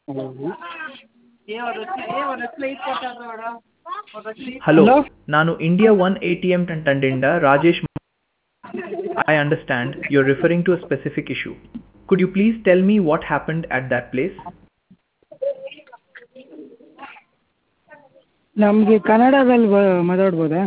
Hello Hello? ನಾನು India one A T M ತಂಡದಿಂದ Rajesh I understand you are referring to a specific issue could you please tell me what happened at that place ನಮಗೆ ಕನ್ನಡದಲ್ಲಿ ಬ ಮಾತಾಡ್ಬೋದಾ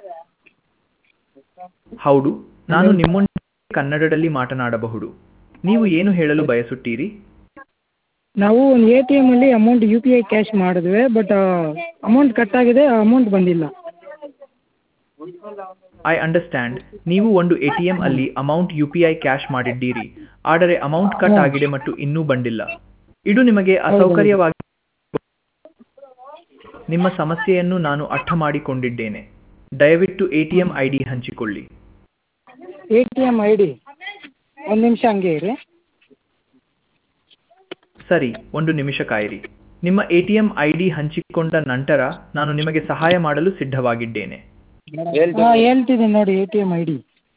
ಹೌದು ನಾನು ನಿಮ್ಮೊಂದಿಗೆ ಕನ್ನಡದಲ್ಲಿ ಮಾತನಾಡಬಹುದು ನೀವು ಏನು ಹೇಳಲು ಬಯಸುತ್ತೀರಿ ನಾವು ಒಂದು ಎ ಟಿ ಎಮ್ಮಲ್ಲಿ amount U P I cash ಮಾಡಿದ್ವಿ ಬಟ್ ಅಮೌಂಟ್ ಕಟ್ ಆಗಿದೆ ಅಮೌಂಟ್ ಬಂದಿಲ್ಲ ಐ ಅಂಡರ್ಸ್ಟ್ಯಾಂಡ್ ನೀವು ಒಂದು ಎ ಟಿ ಎಂ ಅಲ್ಲಿ amount U P I cash ಮಾಡಿದ್ದೀರಿ ಆದರೆ ಅಮೌಂಟ್ ಕಟ್ ಆಗಿದೆ ಮತ್ತು ಇನ್ನೂ ಬಂದಿಲ್ಲ ಇದು ನಿಮಗೆ ಅಸೌಕರ್ಯವಾಗಿ ನಿಮ್ಮ ಸಮಸ್ಯೆಯನ್ನು ನಾನು ಅರ್ಥ ಮಾಡಿಕೊಂಡಿದ್ದೇನೆ ದಯವಿಟ್ಟು A T M I D ಹಂಚಿಕೊಳ್ಳಿ A T M I D ಒಂದು ನಿಮಿಷ ಹಂಗೆ ಇರಿ ಸರಿ ಒಂದು ನಿಮಿಷ ಕಾಯಿರಿ ನಿಮ್ಮ A T M I D ಹಂಚಿಕೊಂಡ ನಂತರ ನಾನು ನಿಮಗೆ ಸಹಾಯ ಮಾಡಲು ಸಿದ್ಧವಾಗಿದ್ದೇನೆ ಹಾಂ ಹೇಳ್ತಿದ್ದೀನಿ ನೋಡಿ A T M I D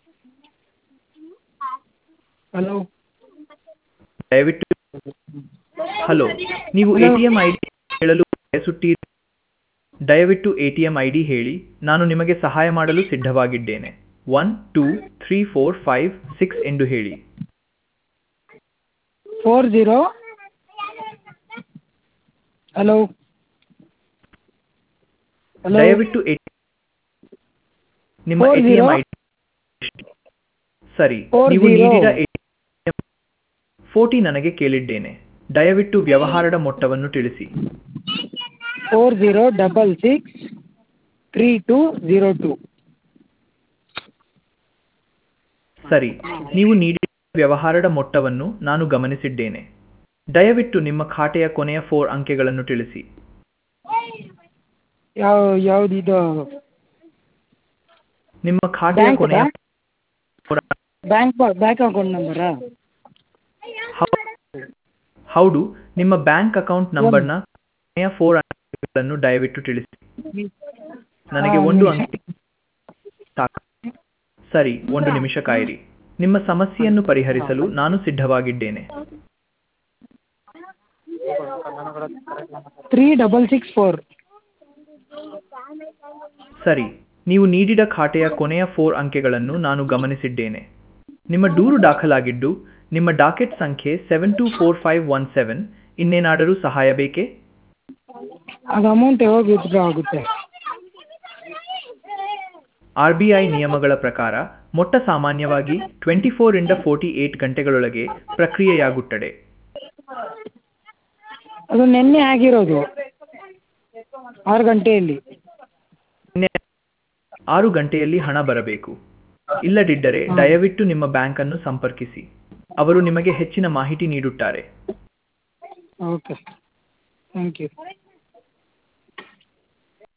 hello ದಯವಿಟ್ಟು ಹಲೋ ನೀವು A T M I D ಹೇಳಲು ಬಯಸುತ್ತೀರಿ ದಯವಿಟ್ಟು A T M I D ಹೇಳಿ ನಾನು ನಿಮಗೆ ಸಹಾಯ ಮಾಡಲು ಸಿದ್ಧವಾಗಿದ್ದೇನೆ one two three four five six ಎಂದು ಹೇಳಿ ಫೋರ್ ಜೀರೋ ಹಲೋ ಹಲೋ ದಯವಿಟ್ಟು ಎ ನಿಮ್ಮ Four A T M zero. I D ಸರಿ Four ನೀವು zero. ನೀಡಿದ ATM ಫೋರ್ಟಿ ನನಗೆ ಕೇಳಿದ್ದೇನೆ ದಯವಿಟ್ಟು ವ್ಯವಹಾರದ ಮೊತ್ತವನ್ನು ತಿಳಿಸಿ four zero double six three two zero two ಸರಿ ನೀವು ನೀಡಿದ ವ್ಯವಹಾರದ ಮೊತ್ತವನ್ನು ನಾನು ಗಮನಿಸಿದ್ದೇನೆ ದಯವಿಟ್ಟು ನಿಮ್ಮ ಖಾತೆಯ ಕೊನೆಯ ಫೋರ್ ಅಂಕೆಗಳನ್ನು ತಿಳಿಸಿ ಯಾವ ಯಾವ್ದು ಇದು ನಿಮ್ಮ ಖಾತೆಯ Bank ಕೊನೆಯ ದಾ? ಬ್ಯಾಂಕ್ ಬ್ಯಾಂಕ್ ಅಕೌಂಟ್ ನಂಬರಾ ಹೌ- ಹೌದು ನಿಮ್ಮ ಬ್ಯಾಂಕ್ ಅಕೌಂಟ್ ನಂಬರ್ನ ಕೊನೆಯ ಫೋರ್ ಅಂಕೆಗಳನ್ನು ದಯವಿಟ್ಟು ತಿಳಿಸಿ ನನಗೆ ಹಾ, ಒಂದು ನಿಮಿಷ. ಅಂಕೆ ಸಾಕು ಸರಿ ಒಂದು ನಿಮಿಷ ಕಾಯಿರಿ ನಿಮ್ಮ ಸಮಸ್ಯೆಯನ್ನು ಪರಿಹರಿಸಲು ನಾನು ಸಿದ್ಧವಾಗಿದ್ದೇನೆ ತ್ರೀ ಡಬಲ್ ಸಿಕ್ಸ್ ಫೋರ್ ಸರಿ ನೀವು ನೀಡಿದ ಖಾತೆಯ ಕೊನೆಯ ಫೋರ್ ಅಂಕೆಗಳನ್ನು ನಾನು ಗಮನಿಸಿದ್ದೇನೆ ನಿಮ್ಮ ದೂರು ದಾಖಲಾಗಿದ್ದು ನಿಮ್ಮ ಡಾಕೆಟ್ ಸಂಖ್ಯೆ seven two four five one seven ಇನ್ನೇನಾದರೂ ಸಹಾಯ ಬೇಕೇ ಅದು ಅಮೌಂಟ್ ಯಾವಾಗ ವಿತ್ಡ್ರಾ ಆಗುತ್ತೆ ಆರ್ ಬಿ ಐ ನಿಯಮಗಳ ಪ್ರಕಾರ ಮೊಟ್ಟ ಸಾಮಾನ್ಯವಾಗಿ ಟ್ವೆಂಟಿ ಫೋರ್ ಇಂದ ಫೋರ್ಟಿ ಏಟ್ ಗಂಟೆಗಳೊಳಗೆ ಪ್ರಕ್ರಿಯೆಯಾಗುತ್ತದೆ ಅದು ನಿನ್ನೆ ಆಗಿರೋದು ಆರು ಗಂಟೆಯಲ್ಲಿ ನಿನ್ನೆ ಆರು ಗಂಟೆಯಲ್ಲಿ ಹಣ ಬರಬೇಕು ಇಲ್ಲದಿದ್ದರೆ ದಯವಿಟ್ಟು ನಿಮ್ಮ ಬ್ಯಾಂಕನ್ನು ಸಂಪರ್ಕಿಸಿ ಅವರು ನಿಮಗೆ ಹೆಚ್ಚಿನ ಮಾಹಿತಿ ನೀಡುತ್ತಾರೆ ಓಕೆ ಥ್ಯಾಂಕ್ ಯು